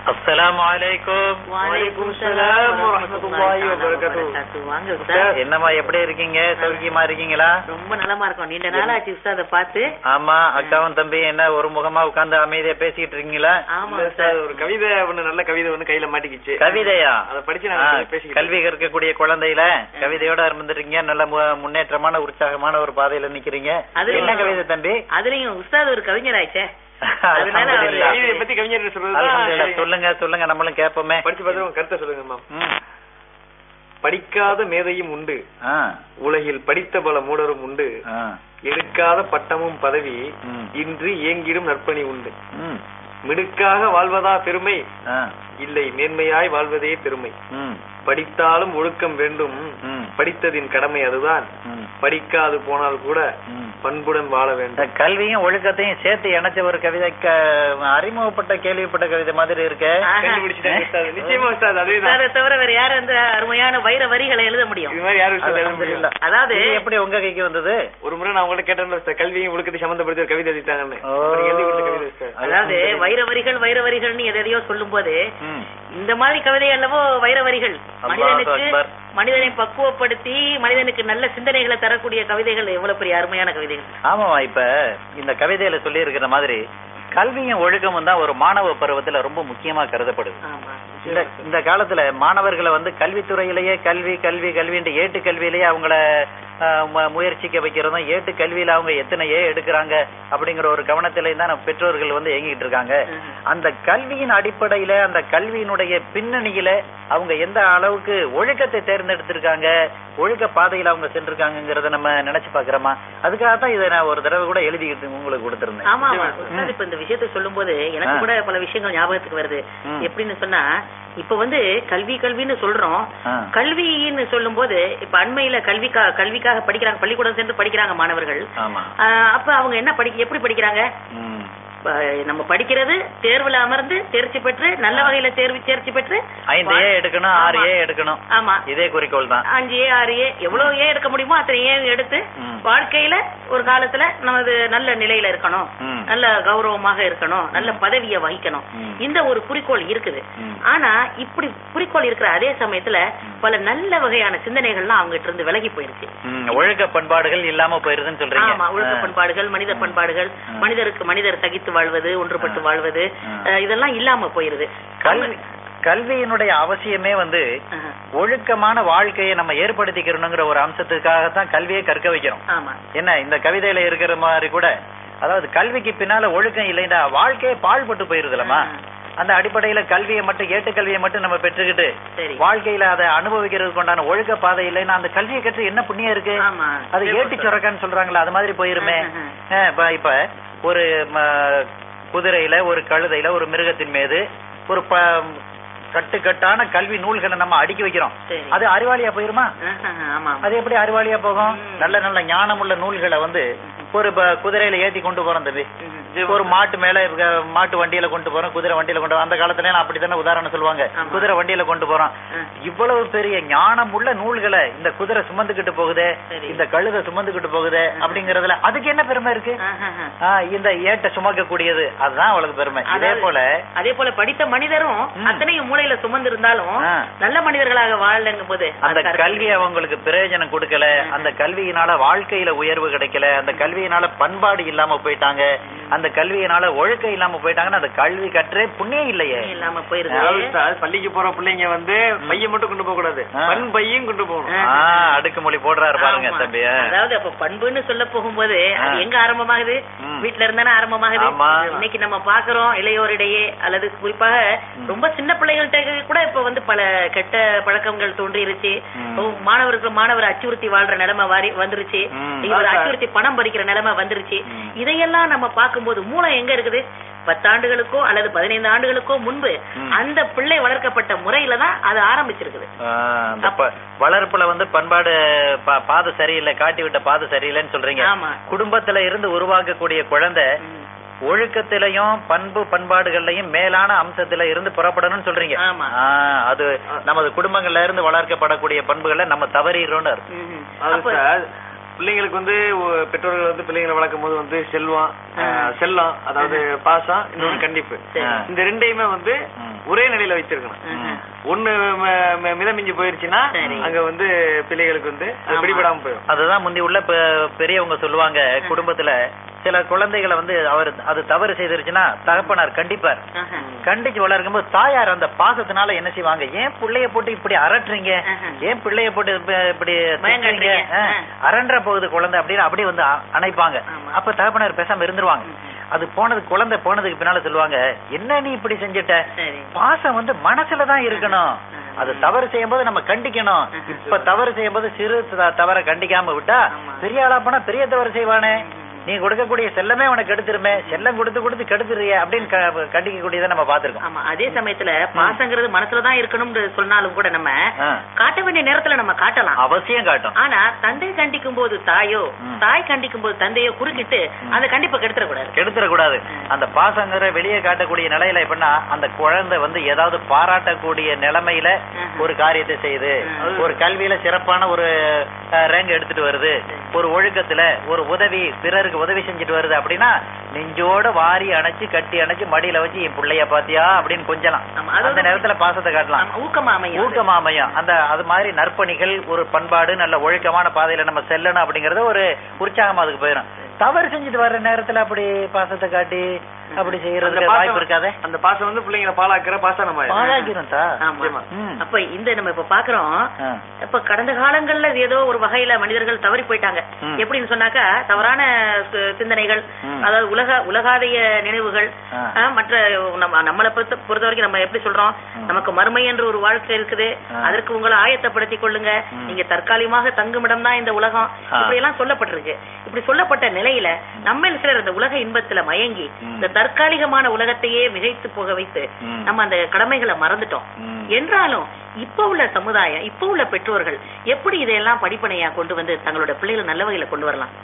அஸ்ஸலாமு அலைக்கும் வலைக்கும் சலாம் வரஹ்மத்துல்லாஹி வபரகாத்துஹு. வாங்க உஸ்தாத் என்னம்மா எப்படி இருக்கீங்க சௌக்கியமா இருக்கீங்களா ரொம்ப நலமா இருக்கோம் நீண்ட நாளாச்சு உஸ்தாத பார்த்து ஆமா அக்காவும் தம்பி என்ன ஒரு முகமா உட்கார்ந்து அமைதியா பேசிக்கிட்டு இருக்கீங்களா ஆமா இல்ல உஸ்தாத் சார், ஒரு கவிதை ஒண்ணு நல்ல கவிதை ஒண்ணு கையில மாட்டிக்கிச்சு கவிதையா அதை படிச்சு ஆ, நாங்க பேசிக்கிட்டு கல்வி கற்கக்கூடிய குழந்தையில கவிதையோட இருந்துருக்கீங்க நல்ல மு- முன்னேற்றமான உற்சாகமான ஒரு பாதையில நிக்கிறீங்க அது என்ன கவிதை தம்பி அதுலயும் உஸ்தாத் ஒரு கவிஞர் ஆயிச்சே அதனால அவரு- அல்ஹம்துலில்லாஹ். கவிதையை பத்தி கவிஞர் அல்ஹம்துலில்லாஹ். சொல்றது சொல்லுங்க சொல்லுங்க நம்மளும் கேட்போமே படிச்சு பார்த்து உங்க கருத்தை சொல்லுங்க மேம் ம். படிக்காத மேதையும் உண்டு ஆ, உலகில் படித்த பல மூடரும் உண்டு ஆ, எடுக்காத பட்டமும் பதவி ம், இன்று இயங்கிடும் நற்பணி உண்டு ம், மிடுக்காக வாழ்வதா பெருமை ஆ, இல்லை மேன்மையாய் வாழ்வதே பெருமை ம், படித்தாலும் ஒழுக்கம் வேண்டும் ம், படித்ததின் கடமை அதுதான் ம், படிக்காது போனால் கூட ம். பண்புடன் வாழ இந்த வேண்டும் கல்வியும் ஒழுக்கத்தையும் சேர்த்து இணைச்ச ஒரு கவிதை க- அறிமுகப்பட்ட கேள்விப்பட்ட கவிதை மாதிரி இருக்கு ஆஹா. கண்டுபிடிச்சிட்டாங்க உஸ்தாது. நிச்சயமா உஸ்தாது அதேதான் உஸ்தாதை தவிர வேற யாரும் அந்த அருமையான வைர வரிகளை எழுத முடியும் இது மாதிரி யாரும் உஸ்தாது எழுத முடியல அல்ஹம்துலில்லாஹ். அதாவது இது எப்படி உங்க கைக்கு வந்தது ஒரு முறை நான் உங்கள்ட்ட கேட்டேன்ல உஸ்தாது, கல்வியும் ஒழுக்கத்தை சம்பந்தப்படுத்தி ஒரு கவிதை எழுதிட்டாங்கன்னு ஓ. அப்புறம் எழுதி கொடுத்த கவிதை உஸ்தாது. அதாவது வைர வரிகள் வைர வரிகள்னு எதையோ சொல்லும் போது ம். இந்த மாதிரி கவிதை அல்லவோ வைர வரிகள் அல்லாஹ் மனிதனுக்கு அக்பர். மனிதனை பக்குவப்படுத்தி மனிதனுக்கு நல்ல சிந்தனைகளை தரக்கூடிய கவிதைகள் எவ்வளவு பெரிய அருமையான கவிதைகள் ஆமாமா இப்ப இந்த கவிதையில சொல்லி இருக்கிற மாதிரி கல்வியும் ஒழுக்கமும் தான் ஒரு மாணவ பருவத்துல ரொம்ப முக்கியமா கருதப்படுது ஆமா இந்த இந்த காலத்துல மாணவர்களை வந்து கல்வித்துறையிலேயே கல்வி கல்வி கல்வின்ற ஏட்டு கல்வியிலேயே அவங்கள ஆஹ், மு- முயற்சிக்க வைக்கிறதும் ஏட்டு கல்வியில அவங்க எத்தனை ஏ எடுக்கிறாங்க அப்படிங்கிற ஒரு கவனத்திலே தான் நம்ம பெற்றோர்கள் வந்து இயங்கிட்டு இருக்காங்க அந்த கல்வியின் அடிப்படையில அந்த கல்வியினுடைய பின்னணியில அவங்க எந்த அளவுக்கு ஒழுக்கத்தை தேர்ந்தெடுத்திருக்காங்க ஒழுக்க பாதையில அவங்க சென்றிருக்காங்கிறத நம்ம நினைச்சு பாக்குறோமா அதுக்காக தான் இதை நான் ஒரு தடவை கூட எழுதிக்கிட்டு உங்களுக்கு கொடுத்திருந்தேன் ஆமா ஆமா உஸ்தாத் இப்ப இந்த விஷயத்தை சொல்லும் போது எனக்கு ஆ. கூட பல விஷயங்கள் ஞாபகத்துக்கு வருது ம். எப்படின்னு சொன்னா இப்ப வந்து கல்வி கல்வின்னு சொல்றோம் ஆ. கல்வின்னு சொல்லும் போது இப்ப அண்மையில கல்விக்கா கல்விக்காக படிக்கிறாங்க பள்ளிக்கூடம் சென்று படிக்கிறாங்க மாணவர்கள் ஆமா ஆ, அப்ப அவங்க என்ன படி எப்படி படிக்கிறாங்க ம். ப- நம்ம படிக்கிறது தேர்வுல அமர்ந்து தேர்ச்சி பெற்று நல்ல வகையில தேர்வு தேர்ச்சி பெற்று ஐந்து ஏ எடுக்கணும் ஆறு ஏ எடுக்கணும் ஆமா இதே குறிக்கோள் தான் அஞ்சு ஏ ஆறு ஏ எவ்வளவு ஏ எடுக்க முடியுமோ அத்தனை ஏ எடுத்து ம். வாழ்க்கையில ஒரு காலத்துல நமது நல்ல நிலையில இருக்கணும் ம். நல்ல கௌரவமாக இருக்கணும் நல்ல பதவியை வகிக்கணும் ம். இந்த ஒரு குறிக்கோள் இருக்குது ம். ஆனா இப்படி குறிக்கோள் இருக்கிற அதே சமயத்துல பல நல்ல வகையான சிந்தனைகள்லாம் அவங்க இருந்து விலகி போயிருச்சு ம், ஒழுக்க பண்பாடுகள் இல்லாம போயிருதுன்னு சொல்றீங்க ஆமா ஒழுக்க ஆ. பண்பாடுகள் மனித பண்பாடுகள் ம். மனிதருக்கு மனிதர் சகித்து வாழ்வது ஒன்றுபட்டு ம். வாழ்வது ம். அஹ், இதெல்லாம் இல்லாம போயிருது கல்வி கல்வியினுடைய அவசியமே வந்து ஆஹ், ஒழுக்கமான வாழ்க்கையை நம்ம ஏற்படுத்திக்கிறணுங்கிற ஒரு அம்சத்துக்காகத்தான் கல்வியை கற்க வைக்கிறோம் ஆமா என்ன இந்த கவிதையில இருக்கிற மாதிரி கூட அதாவது கல்விக்கு பின்னால ஒழுக்கம் இல்லைன்னா வாழ்க்கையே பாழ்பட்டு போயிருதுலமா ம். அந்த அடிப்படையில கல்வியை மட்டும் ஏட்டு கல்வியை மட்டும் நம்ம பெற்றுக்கிட்டு சரி வாழ்க்கையில அதை அனுபவிக்கிறதுக்கு உண்டான ஒழுக்க பாதை இல்லைன்னா அந்த கல்வியை கற்று என்ன புண்ணியம் இருக்கு ஆமா அது ஏட்டு சுரக்கான்னு சொல்றாங்களா அது மாதிரி போயிருமே ம், ம். ஆ, இப்ப இப்ப ஒரு ம, குதிரையில ஒரு கழுதையில ஒரு மிருகத்தின் மீது ஒரு ப கட்டுக்கட்டான கல்வி நூல்களை நம்ம அடுக்கி வைக்கிறோம் சரி அது அறிவாளியா போயிருமா ஆஹ், ஆமா அது எப்படி அறிவாளியா போகும் ம். நல்ல நல்ல ஞானமுள்ள நூல்களை வந்து ஒரு ப- குதிரையில ஏத்தி கொண்டு போறோம் தம்பி ம். ஒரு மாட்டு மேல இருக்க மாட்டு வண்டியில கொண்டு போறோம் குதிரை வண்டியில கொண்டு போறோம் அந்த காலத்துல எல்லாம் அப்படித்தானே உதாரணம் சொல்லுவாங்க ஆமா. குதிரை வண்டியில கொண்டு போறோம் ம். இவ்வளவு பெரிய ஞானமுள்ள நூல்களை இந்த குதிரை சுமந்துகிட்டு போகுதே சரி. இந்த கழுதை சுமந்துகிட்டு போகுதே அப்படிங்கறதுல அதுக்கு என்ன பெருமை இருக்கு ஆஹ், ஆஹ். ஆ, இந்த ஏட்டை சுமக்க கூடியது அதுதான் அவளுக்கு பெருமை இதே அதாவது- போல அதே போல படித்த மனிதரும் ம். அத்தனையும் மூளையில சுமந்து இருந்தாலும் ஆ. நல்ல மனிதர்களாக வாழலங்கும் போது அந்த அது கல்வி அவங்களுக்கு பிரயோஜனம் கொடுக்கல அந்த கல்வியினால வாழ்க்கையில உயர்வு கிடைக்கல அந்த கல்வியினால பண்பாடு இல்லாம போயிட்டாங்க அந்த கல்வியினால ஒழுக்கம் இல்லாம போயிட்டாங்கன்னா அந்த கல்வி கற்றே புண்ணியம் இல்லையே இல்லாம அதாவது போயிருது சார், பள்ளிக்கு போற பிள்ளைங்க வந்து பையன் மட்டும் கொண்டு போக கூடாது ஆ. பண் பையும் கொண்டு போகணும் ஆ. ஆ, அடுக்குமொழி போடுறாரு பாருங்க ஆமா. தம்பி அதாவது அப்ப பண்புன்னு சொல்ல போகும்போது அது ஆ. எங்க ஆரம்பமாகுது ம். வீட்ல இருந்தானே ஆரம்பமாகுது ஆமா. இன்னைக்கு நம்ம பாக்குறோம் இளையோரிடையே அல்லது குறிப்பாக ரொம்ப சின்ன பிள்ளைகள்கிட்ட கூட இப்ப வந்து பல கெட்ட பழக்கங்கள் தோன்றிருச்சு ம். ஓ, மாணவருக்கு மாணவர் அச்சுறுத்தி வாழ்ற நிலைமை வாரி வந்துருச்சு ம். இவர் ஆமா. அச்சுறுத்தி பணம் பறிக்கிற நிலைமை வந்துருச்சு ம். இதையெல்லாம் நம்ம பார்க்கும்போது மூளை எங்க இருக்குது பத்தாண்டுகளுக்கோ அல்லது பதினைந்து ஆண்டுகளுக்கோ முன்பு ம். அந்த பிள்ளை வளர்க்கப்பட்ட முறையில தான் அது ஆரம்பிச்சிருக்குது ஆ, அந்த ப- வளர்ப்புல வந்து பண்பாடு பா- பாதை சரியில்லை காட்டி விட்ட பாதை சரியில்லைன்னு சொல்றீங்க ஆமா குடும்பத்துல இருந்து உருவாக்கக்கூடிய குழந்தை ம். ஒழுக்கத்திலையும் பண்பு பண்பாடுகள்லயும் மேலான அம்சத்துல இருந்து புறப்படணும்னு சொல்றீங்க ஆமா. ஆ, அது நமது குடும்பங்கள்ல இருந்து வளர்க்கப்படக்கூடிய பண்புகளை நம்ம தவறிடுறோம்னு அர்த்தம். ம்ஹும். அது அப்ப- சார் பிள்ளைங்களுக்கு வந்து ஒ- பெற்றோர்கள் வந்து பிள்ளைங்களை வளர்க்கும் போது வந்து செல்வம் ஆ, செல்லம் அதாவது பாசம் இன்னொன்னு கண்டிப்பு சரி. ஆ. இந்த ரெண்டையுமே வந்து ம். ஒரே நிலையில வச்சிருக்கணும் ம்ஹும். ஒண்ணு ம- ம- மிதமிஞ்சி போயிருச்சுன்னா சரி. அங்க வந்து பிள்ளைகளுக்கு வந்து அது ஆமா. பிடிபடாம போயிடும் அதுதான் முந்தி உள்ள பெ- பெரியவங்க சொல்லுவாங்க குடும்பத்துல சில குழந்தைகளை வந்து அவர் அது தவறு செய்திருச்சுன்னா தகப்பனார் கண்டிப்பார் ஆஹா. கண்டிச்சு வளர்க்கும்போது தாயார் அந்த பாசத்தினால என்ன செய்வாங்க ஏன் பிள்ளைய போட்டு இப்படி அரட்டுறீங்க ஆஹா. ஏன் பிள்ளைய போட்டு இப்ப- இப்படி பயங்காட்டுறீங்க. திட்டுறீங்க? ஆ, ஆ. அரண்ட போகுது குழந்தை அப்படின்னு அப்படியே வந்து அ- அணைப்பாங்க ஆமா. அப்ப தகப்பனார் பேசாம இருந்துருவாங்க அது போனது குழந்தை போனதுக்கு பின்னால சொல்லுவாங்க என்ன நீ இப்படி செஞ்சுட்ட சரி பாசம் வந்து மனசுல தான் இருக்கணும் அது தவறு செய்யும்போது நம்ம கண்டிக்கணும் இப்ப தவறு செய்யும்போது சிறு த- தவறை கண்டிக்காம விட்டா ஆமா. பெரிய ஆளா போனா பெரிய தவறு செய்வானே நீ கொடுக்கக்கூடிய செல்லமே உனக்கு கெடுத்துருமே செல்லம் கொடுத்து கொடுத்து கெடுத்துறிய அப்படின்னு க- கண்டிக்கக்கூடியதை நம்ம பாத்திருக்கோம் ஆமா அதே சமயத்துல பாசங்கிறது மனசுலதான் இருக்கணும்னு சொன்னாலும் கூட நம்ம காட்ட வேண்டிய நேரத்துல நம்ம காட்டலாம் அவசியம் காட்டும் ஆனா தந்தை கண்டிக்கும் போது தாயோ ம். தாய் கண்டிக்கும் போது தந்தையோ குறுக்கிட்டு அந்த கண்டிப்பை கெடுத்துடக்கூடாது கெடுத்துடக்கூடாது அந்த பாசங்கிற வெளியே காட்டக்கூடிய நிலையில எப்படின்னா அந்த குழந்தை வந்து ஏதாவது பாராட்டக்கூடிய நிலைமையில ம்ஹும். ஒரு காரியத்தை செய்யுது ம். ஒரு கல்வியில சிறப்பான ஒரு ரேங்க் எடுத்துட்டு வருது ஒரு ஒழுக்கத்துல ஒரு உதவி பிறருக்கு உதவி செஞ்சுட்டு வருது அப்படின்னா நெஞ்சோட வாரி அணைச்சு கட்டி அணைச்சு மடியில வச்சு என் பிள்ளைய பாத்தியா அப்படின்னு கொஞ்சலாம் ஆமா, அது அந்த வந்து- நேரத்துல பாசத்தை காட்டலாம் ஆமா, ஊக்கமா அமையும் அது. ஊக்கமா அமையும் அந்த அது மாதிரி நற்பணிகள் ஒரு பண்பாடு நல்ல ஒழுக்கமான பாதையில நம்ம செல்லணும் அப்படிங்கறது ஒரு உற்சாகம் அதுக்கு போயிடும் தவறு செஞ்சுட்டு வர்ற நேரத்துல அப்படி பாசத்தை காட்டி அப்படி அந்த செய்யறதுக்கு பாசம் வாய்ப்பு இருக்காதே அந்த பாசம் வந்து பிள்ளைங்களை பாலாக்குற பாசனமா பாழாக்கிரும் தா ஆமா நிச்சயமா. ம். அப்ப இந்த நம்ம இப்ப பாக்குறோம் ஆ. இப்ப கடந்த காலங்கள்ல இது ஏதோ ஒரு வகையில மனிதர்கள் தவறி போயிட்டாங்க ம். எப்படின்னு சொன்னாக்கா தவறான சி- சிந்தனைகள் ம். அதாவது உலக உலகாதைய நினைவுகள் ஆ. ஆ, மற்ற நம்ம நம்மளை பொறுத்த பொறுத்த வரைக்கும் நம்ம எப்படி சொல்றோம் ம். நமக்கு மறுமை என்ற ஒரு வாழ்க்கை இருக்குது ஆ. அதற்கு உங்களை ஆயத்தப்படுத்திக் கொள்ளுங்க ம். நீங்க தற்காலிகமாக தங்குமிடம் தான் இந்த உலகம் ஆ. இப்படி எல்லாம் சொல்லப்பட்டிருக்கு இப்படி சொல்லப்பட்ட நிலையில நம்ம சிலர் இந்த உலக இன்பத்துல மயங்கி ம். இந்த தற்காலிகமான உலகத்தையே மிகைத்து போக வைத்து ம். நம்ம அந்த கடமைகளை மறந்துட்டோம் ம். என்றாலும் இப்ப உள்ள சமுதாயம் இப்ப உள்ள பெற்றோர்கள் எப்படி இதையெல்லாம் படிப்பனையா கொண்டு வந்து தங்களோட பிள்ளைகளை நல்ல வகையில கொண்டு வரலாம்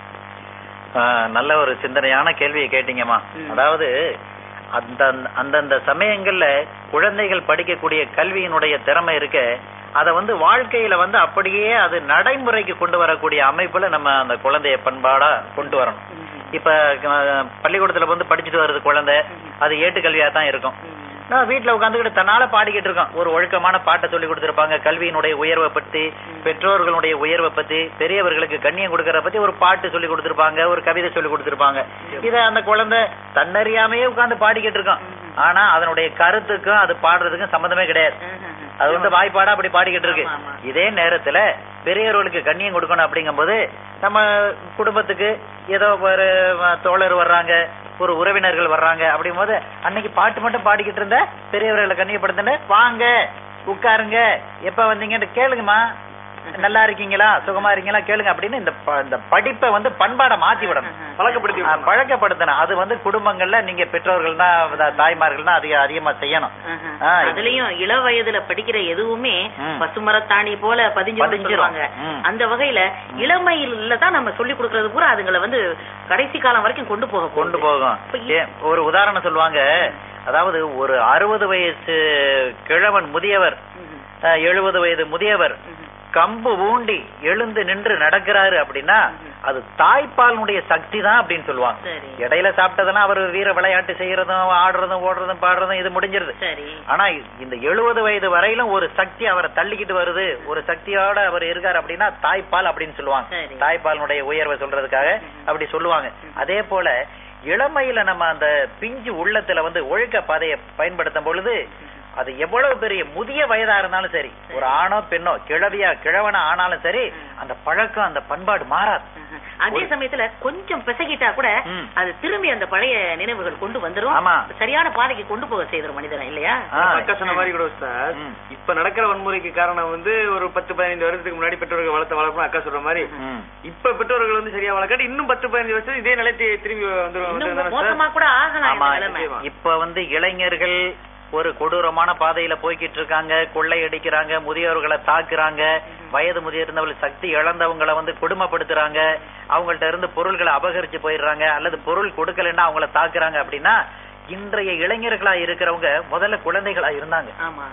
ஆ, நல்ல ஒரு சிந்தனையான கேள்வியை கேட்டீங்கம்மா ம். அதாவது அந்த அந்தந்த சமயங்கள்ல குழந்தைகள் படிக்கக்கூடிய கல்வியினுடைய திறமை இருக்க அத வந்து வாழ்க்கையில வந்து அப்படியே அது நடைமுறைக்கு கொண்டு வரக்கூடிய அமைப்புல நம்ம அந்த குழந்தைய பண்பாடா கொண்டு வரணும் இப்ப அஹ், பள்ளிக்கூடத்துல வந்து படிச்சுட்டு வருது குழந்தை அது ஏட்டுக்கல்வியா தான் இருக்கும் நான் வீட்டுல உட்காந்துக்கிட்டு தன்னால பாடிக்கிட்டு இருக்கோம் ஒரு ஒழுக்கமான பாட்டை சொல்லி கொடுத்திருப்பாங்க கல்வியினுடைய உயர்வை பத்தி பெற்றோர்களுடைய உயர்வை பத்தி பெரியவர்களுக்கு கண்ணியம் கொடுக்கறத பத்தி ஒரு பாட்டு சொல்லி கொடுத்திருப்பாங்க ஒரு கவிதை சொல்லி கொடுத்திருப்பாங்க இத அந்த குழந்தை தன்னறியாமையே உட்கார்ந்து பாடிக்கிட்டு இருக்கோம் ஆனா அதனுடைய கருத்துக்கும் அது பாடுறதுக்கும் சம்மந்தமே கிடையாது அது வந்து வாய்ப்பாடா அப்படி பாடிக்கிட்டு இருக்கு ஆமா, ஆமா. இதே நேரத்துல பெரியவர்களுக்கு கண்ணியம் கொடுக்கணும் அப்படிங்கும்போது நம்ம குடும்பத்துக்கு ஏதோ ஒரு அஹ், தோழர் வர்றாங்க ஒரு உறவினர்கள் வர்றாங்க அப்படிங்கும்போது அன்னைக்கு பாட்டு மட்டும் பாடிக்கிட்டு இருந்த பெரியவர்களை கண்ணியப்படுத்தின வாங்க உட்காருங்க எப்ப வந்தீங்கன்னு கேளுங்கம்மா நல்லா இருக்கீங்களா சுகமா இருக்கீங்களா கேளுங்க அப்படின்னு இந்த ப- இந்த படிப்பை வந்து பண்பாடை மாத்தி விடணும் பழக்கப்படுத்தி ஆ, விடணும். பழக்கப்படுத்தணும் அது வந்து குடும்பங்கள்ல நீங்க பெற்றோர்கள் தான் தாய்மார்கள் தான் அதிக அதிகமா செய்யணும் ஆ, அதுலயும் இள வயதுல படிக்கிற எதுவுமே ம். பசுமரத்தாணி போல பதிஞ்சு பதிஞ்சிரும். சொல்லுவாங்க ம். அந்த வகையில இளமையில தான் நம்ம சொல்லி கொடுக்கறது பூரா அதுங்களை வந்து கடைசி காலம் வரைக்கும் கொண்டு போக கொண்டு போகுது. போகும் இப்ப இ- ஏன், ஒரு உதாரணம் சொல்லுவாங்க அதாவது ஒரு அறுபது வயசு கிழவன் முதியவர் ம்ஹும். அஹ், எழுபது வயது முதியவர் ம்ஹும். கம்பு ஊண்டி எழுந்து நின்று நடக்கிறாரு அப்படின்னா அது தாய்ப்பாலினுடைய சக்தி தான் அப்படின்னு சொல்லுவாங்க சரி இடையில சாப்பிட்டதெல்லாம் அவர் வீர விளையாட்டு செய்யறதும் ஆடுறதும் ஓடுறதும் பாடுறதும் இது முடிஞ்சிருது சரி ஆனா இந்த எழுபது வயது வரையிலும் ஒரு சக்தி அவரை தள்ளிக்கிட்டு வருது ஒரு சக்தியோட அவர் இருக்கார் அப்படின்னா தாய்ப்பால் அப்படின்னு சொல்லுவாங்க சரி. தாய்ப்பாலினுடைய உயர்வை சொல்றதுக்காக அப்படி சொல்லுவாங்க அதே போல இளமையில நம்ம அந்த பிஞ்சு உள்ளத்துல வந்து ஒழுக்க பாதையை பயன்படுத்தும் பொழுது அது எவ்வளவு பெரிய முதிய வயதா இருந்தாலும் சரி ஒரு ஆணோ பெண்ணோ கிழவியா கிழவனா ஆனாலும் சரி அந்த பழக்கம் அந்த பண்பாடு மாறாது ம்ஹும். அதே சமயத்துல கொஞ்சம் பிசகிட்டா கூட ம். அது திரும்பி அந்த பழைய நினைவுகள் கொண்டு வந்துரும் ஆமா. சரியான பாதைக்கு கொண்டு போக செய்திரும் மனிதனை இல்லையா ஆ. அக்கா சொன்ன மாதிரி கூட சார் ம். இப்ப நடக்கிற வன்முறைக்கு காரணம் வந்து ஒரு பத்து பதினைந்து வருடத்துக்கு முன்னாடி பெற்றோர்கள் வளர்த்த வளர்ப்பு அக்கா சொல்ற மாதிரி ம். இப்ப பெற்றோர்கள் வந்து சரியா வளர்க்காட்டி இன்னும் பத்து பதினஞ்சு வருஷம் இதே நிலையத்தை திரும்பி வந்துரும் இன்னும் வந்துரும் தானே மோசமா சார்? கூட ஆகலாம் ஆமா இந்த நிலைமை நிச்சயமா. இப்ப வந்து இளைஞர்கள் ஒரு கொடூரமான பாதையில போய்கிட்டு இருக்காங்க கொள்ளையடிக்கிறாங்க முதியோர்களை தாக்குறாங்க வயது முதிர்ந்தவர்கள் சக்தி இழந்தவங்களை வந்து கொடுமைப்படுத்துறாங்க அவங்கள்ட்ட இருந்து பொருள்களை அபகரிச்சு போயிடுறாங்க அல்லது பொருள் கொடுக்கலன்னா அவங்கள தாக்குறாங்க அப்படின்னா இன்றைய இளைஞர்களா இருக்கிறவங்க முதல்ல குழந்தைகளா இருந்தாங்க ஆமா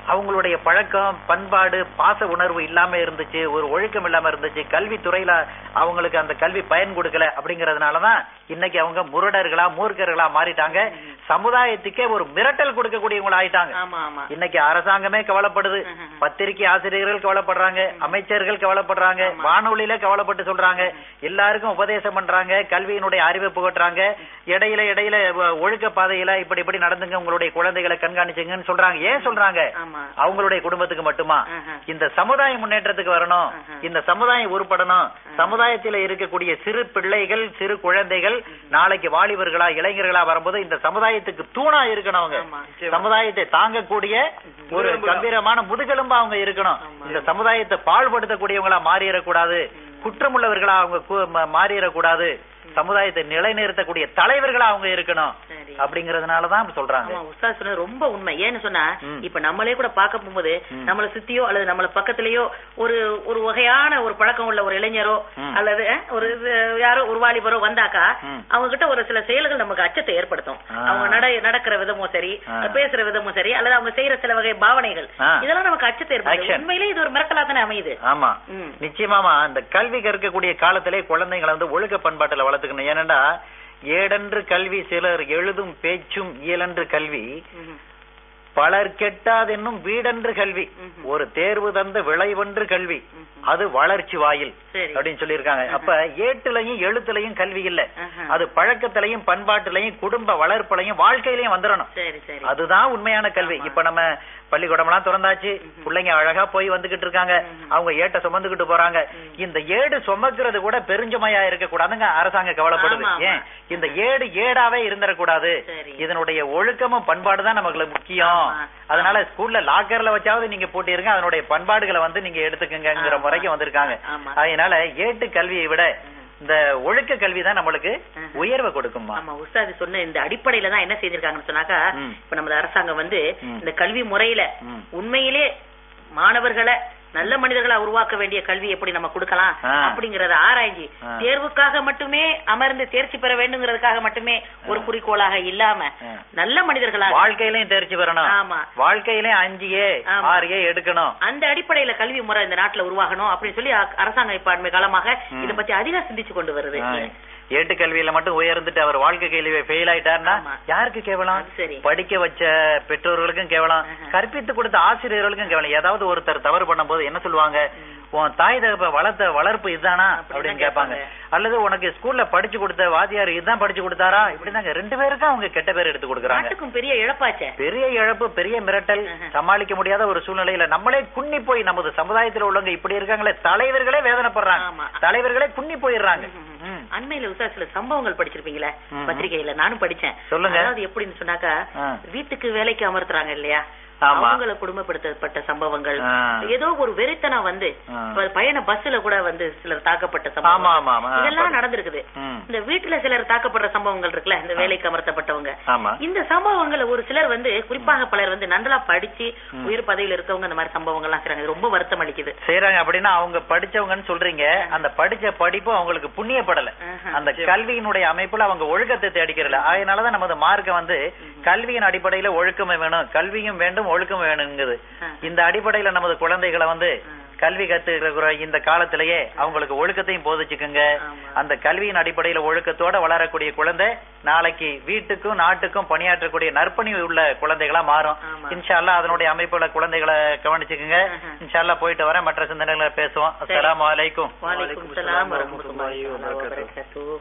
அவங்களுடைய பழக்கம் பண்பாடு பாச உணர்வு இல்லாம இருந்துச்சு ஒரு ஒழுக்கம் இல்லாம இருந்துச்சு கல்வித்துறையில அவங்களுக்கு அந்த கல்வி பயன் கொடுக்கல அப்படிங்கறதுனாலதான் இன்னைக்கு அவங்க முரடர்களா மூர்க்கர்களா மாறிட்டாங்க சமுதாயத்துக்கே ஒரு மிரட்டல் கொடுக்கக்கூடியவங்களா ஆயிட்டாங்க ஆமா ஆமா இன்னைக்கு அரசாங்கமே கவலைப்படுது ம்ஹும். பத்திரிகை ஆசிரியர்கள் கவலைப்படுறாங்க அமைச்சர்கள் கவலைப்படுறாங்க வானொலியில கவலைப்பட்டு சொல்றாங்க எல்லாருக்கும் உபதேசம் பண்றாங்க கல்வியினுடைய அறிவை புகட்டுறாங்க இடையில இடையில ஒ- ஒழுக்க பாதையில இப்படி இப்படி நடந்துங்க உங்களுடைய குழந்தைகளை கண்காணிச்சுங்கன்னு சொல்றாங்க ஏன் சொல்றாங்க ஆமா அவங்களுடைய குடும்பத்துக்கு மட்டுமா ஆஹா. இந்த சமுதாய முன்னேற்றத்துக்கு வரணும் ஆஹா. இந்த சமுதாயம் உருப்படணும் சமுதாயத்தில இருக்கக்கூடிய சிறு பிள்ளைகள் சிறு குழந்தைகள் நாளைக்கு வாலிபர்களா இளைஞர்களா வரும்போது இந்த சமுதாயத்துக்கு தூணா இருக்கணும் அவங்க ஆமா. சமுதாயத்தை தாங்கக்கூடிய ஒரு முதுகெலும்புகளா. கம்பீரமான முதுகெலும்பா அவங்க இருக்கணும் ஆமா. இந்த சமுதாயத்தை பாழ்படுத்தக்கூடியவங்களா மாறிடக்கூடாது குற்றமுள்ளவர்களா அவங்க கு- ம- மாறிடக்கூடாது சமுதாயத்தை நிலைநிறுத்தக்கூடிய தலைவர்களா அவங்க இருக்கணும் சரி அப்படிங்கறதுனாலதான் சொல்றாங்க ஆமா உஸ்தாத் சொன்னது ரொம்ப உண்மை ஏன்னு சொன்னா ம். இப்ப நம்மளே கூட பார்க்க போகும்போது ம். நம்மள சுத்தியோ அல்லது நம்மள பக்கத்திலேயோ ஒரு ஒரு வகையான ஒரு பழக்கம் உள்ள ஒரு இளைஞரோ ம். அல்லது அஹ், ஒரு இது, யாரோ ஒரு வாலிபரோ வந்தாக்கா ம். அவங்க கிட்ட ஒரு சில செயல்கள் நமக்கு அச்சத்தை ஏற்படுத்தும் ஆ. அவங்க நட நடக்கிற விதமும் சரி ஆ. பேசுற விதமும் சரி அல்லது அவங்க செய்யற சில வகை பாவனைகள் ஆ. இதெல்லாம் நமக்கு அச்சத்தை ஏற்படுத்தும் Action. உண்மையிலே இது ஒரு மிரட்டலா தானே அமையுது ஆமா ம். நிச்சயமாமா இந்த கல்வி கற்கக்கூடிய காலத்திலே குழந்தைங்களை வந்து ஒழுக்க பண்பாட்டுல வளர்த்துக்கணும் ஏனென்றா ஏடென்று கல்வி சிலர் எழுதும் பேச்சும் இயலென்று கல்வி ம். பலர் கெட்டாதென்னும் வீடென்று கல்வி ம்ஹும். ஒரு தேர்வு தந்த விளைவென்று கல்வி ம்ஹும். அது வளர்ச்சி வாயில் சரி அப்படின்னு சொல்லியிருக்காங்க அப்ப ஏட்டுலையும் எழுத்துலையும் கல்வி இல்ல ஆஹா. அது பழக்கத்திலையும் பண்பாட்டுலையும் குடும்ப வளர்ப்புலையும் வாழ்க்கையிலையும் வந்துடணும் சரி சரி அதுதான் உண்மையான கல்வி ஆமா. இப்ப நம்ம பள்ளிக்கூடம் எல்லாம் திறந்தாச்சு பிள்ளைங்க அழகா போய் வந்துகிட்டு இருக்காங்க ம்ஹும். அவங்க ஏட்ட சுமந்துகிட்டு போறாங்க ம். இந்த ஏடு சுமக்கிறது கூட பெருஞ்சுமையா இருக்க கூடாதுங்க அரசாங்கம் கவலைப்படுது ஆமா, ஆமா. ஏன் இந்த ஏடு ஏடாவே இருந்துடக்கூடாது சரி. இதனுடைய ஒழுக்கமும் பண்பாடு தான் நமக்கு முக்கியம் ஆமா. அதனால ஸ்கூல்ல லாக்கர்ல வச்சாவது நீங்க போட்டிருங்க அதனுடைய பண்பாடுகளை வந்து நீங்க எடுத்துக்கங்கிற ஆமா. முறைக்கு வந்திருக்காங்க ஆமா. அதனால ஏட்டு கல்வியை விட இந்த ஒழுக்க கல்வி தான் நம்மளுக்கு ம்ஹும். உயர்வை கொடுக்குமா ஆமா உஸ்தாது சொன்ன இந்த அடிப்படையில தான் என்ன செய்திருக்காங்கன்னு சொன்னாக்கா ம். இப்ப நமது அரசாங்கம் வந்து ம். இந்த கல்வி முறையில ம். உண்மையிலே மாணவர்களை நல்ல மனிதர்களா உருவாக்க வேண்டிய கல்வி எப்படி நம்ம கொடுக்கலாம் ஆ. அப்படிங்கறத ஆராய்ச்சி ஆ. தேர்வுக்காக மட்டுமே அமர்ந்து தேர்ச்சி பெற வேண்டுங்கிறதுக்காக மட்டுமே ஒரு குறிக்கோளாக இல்லாம ஆ. நல்ல மனிதர்களாக வாழ்க்கையிலையும் தேர்ச்சி பெறணும் ஆமா. வாழ்க்கையிலயும் அஞ்சு ஏ ஆமா. ஆறு ஏ எடுக்கணும் அந்த அடிப்படையில கல்வி முறை இந்த நாட்டுல உருவாகணும் அப்படின்னு சொல்லி அ- அரசாங்கம் இப்ப அண்மை காலமாக ம். இத பத்தி அதிகம் சிந்திச்சு கொண்டு வருது ஆ. ஏட்டு கல்வியில மட்டும் உயர்ந்துட்டு அவர் வாழ்க்கை கேள்வியை ஃபெயில் ஆயிட்டாருன்னா ஆமா. யாருக்கு கேவலம் அது சரி. படிக்க வச்ச பெற்றோர்களுக்கும் கேவலம் ஆஹா. கற்பித்து கொடுத்த ஆசிரியர்களுக்கும் கேவலம் ஏதாவது ஒருத்தர் தவறு பண்ணும்போது என்ன சொல்லுவாங்க உன் தாய் தகப்ப வளர்த்த வளர்ப்பு இதுதானா அப்படிதான் அப்படின்னு கேட்பாங்க கேட்பாங்க. அல்லது உனக்கு ஸ்கூல்ல படிச்சு கொடுத்த வாத்தியார் இதுதான் படிச்சு கொடுத்தாரா இப்படிதாங்க ரெண்டு பேருக்கும் அவங்க கெட்ட பேர் எடுத்து கொடுக்குறாங்க நாட்டுக்கும் பெரிய இழப்பாச்சே பெரிய இழப்பு பெரிய மிரட்டல் ஆஹா. சமாளிக்க முடியாத ஒரு சூழ்நிலையில நம்மளே குன்னி போய் நமது சமுதாயத்துல உள்ளவங்க இப்படி இருக்காங்களே தலைவர்களே வேதனைப்படுறாங்க ஆமா. தலைவர்களே குன்னி போயிடுறாங்க ம். ம். அண்மையில உத்தா சில சம்பவங்கள் படிச்சிருப்பீங்களே ம். பத்திரிகையில நானும் படிச்சேன் சொல்லுங்க. அதாவது எப்படின்னு சொன்னாக்கா ஆ. வீட்டுக்கு வேலைக்கு அமர்த்துறாங்க இல்லையா ஆமா. அவங்கள குடும்பப்படுத்தப்பட்ட சம்பவங்கள் ஆ. ஏதோ ஒரு வெறித்தனம் வந்து ஆ. இப்ப பயண பஸ்ல கூட வந்து சிலர் தாக்கப்பட்ட ஆமா, சம்பவம் ஆமா, ஆமா. இதெல்லாம் நடந்திருக்குது ம். இந்த வீட்டுல சிலர் தாக்கப்படுற சம்பவங்கள் இருக்குல்ல இந்த வேலைக்கு அமர்த்தப்பட்டவங்க ஆமா இந்த சம்பவங்களை ஒரு சிலர் வந்து குறிப்பாக பலர் வந்து நன்றா படிச்சு ம். உயர் பதவியில இருக்கவங்க இந்த மாதிரி சம்பவங்கள்லாம் செய்றாங்க இது ரொம்ப வருத்தம் அளிக்குது செய்யறாங்க அப்படின்னா அவங்க படிச்சவங்கன்னு சொல்றீங்க அந்த படிச்ச படிப்பு அவங்களுக்கு புண்ணியப்படல ஆஹா. அந்த கல்வியினுடைய அமைப்புல அவங்க ஒழுக்கத்தை தேடிக்கிறல அதனாலதான் நமது மார்க்கம் வந்து கல்வியின் அடிப்படையில ஒழுக்கமே வேணும் கல்வியும் வேண்டும் ஒழுக்கமும் வேணுங்குது ஆ. இந்த அடிப்படையில நமது குழந்தைகளை வந்து ஆ. கல்வி கத்துக்கிற இந்த காலத்திலேயே அவங்களுக்கு ஒழுக்கத்தையும் போதிச்சுக்குங்க ஆமா. அந்த கல்வியின் அடிப்படையில ஒழுக்கத்தோட வளரக்கூடிய குழந்தை நாளைக்கு வீட்டுக்கும் நாட்டுக்கும் பணியாற்றக்கூடிய நற்பணி உள்ள குழந்தைகளா மாறும் ஆமா. இன்ஷா அல்லாஹ் அதனுடைய அமைப்புல குழந்தைகளை கவனிச்சுக்குங்க ஆஹா. இன்ஷா அல்லாஹ் போயிட்டு வரேன் மற்ற சிந்தனைகளை பேசுவோம் சரி. அஸ்ஸலாமு அலைக்கும் வலைக்கும் சலாம் வரஹ்மத்துல்லாஹி வபரகாத்துஹு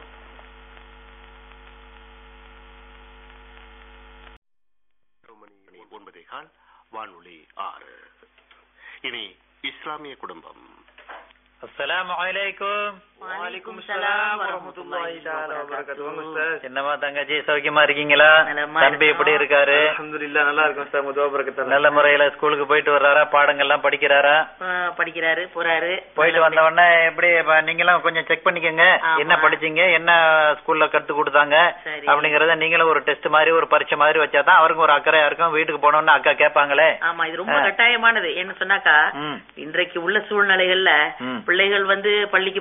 மணி ஒன்பதே கால் வானொலி ஆறு இனி இஸ்லாமிய குடும்பம் அஸ்ஸலாமு அலைக்கும் வலைக்கும் சலாம் வரஹ்மத்துல்லாஹி வபரகாத்துஹு என்னமா தங்கச்சி சௌக்கியமா இருக்கீங்களா நலமா தம்பி எப்படி இருக்கோம். இருக்காரு அல்ஹம்துலில்லாஹ் நல்லா இருக்கும் சார் முதுவா பரக்கத்தால நல்ல முறையில ஸ்கூலுக்கு போயிட்டு வர்றாரா பாடங்கள்லாம் படிக்கிறாரா ஆ, படிக்கிறாரு போறாரு போயிட்டு வந்த உடனே எப்படி இப்ப நீங்களும் கொஞ்சம் செக் பண்ணிக்கங்க ஆமா. என்ன படிச்சீங்க என்ன ஸ்கூல்ல கத்து கொடுத்தாங்க சரி. அப்படிங்கறத நீங்களும் ஒரு டெஸ்ட் மாதிரி ஒரு பரீட்சை மாதிரி வச்சாதான் அவருக்கும் ஒரு அக்கறையா இருக்கும் வீட்டுக்கு போனோம்னு அக்கா கேட்பாங்களே ஆமா இது ரொம்ப ஆ. கட்டாயமானது என்ன சொன்னாக்கா ம். இன்றைக்கு உள்ள சூழ்நிலைகள்ல ம். பிள்ளைகள் வந்து பள்ளிக்கு போறாங்க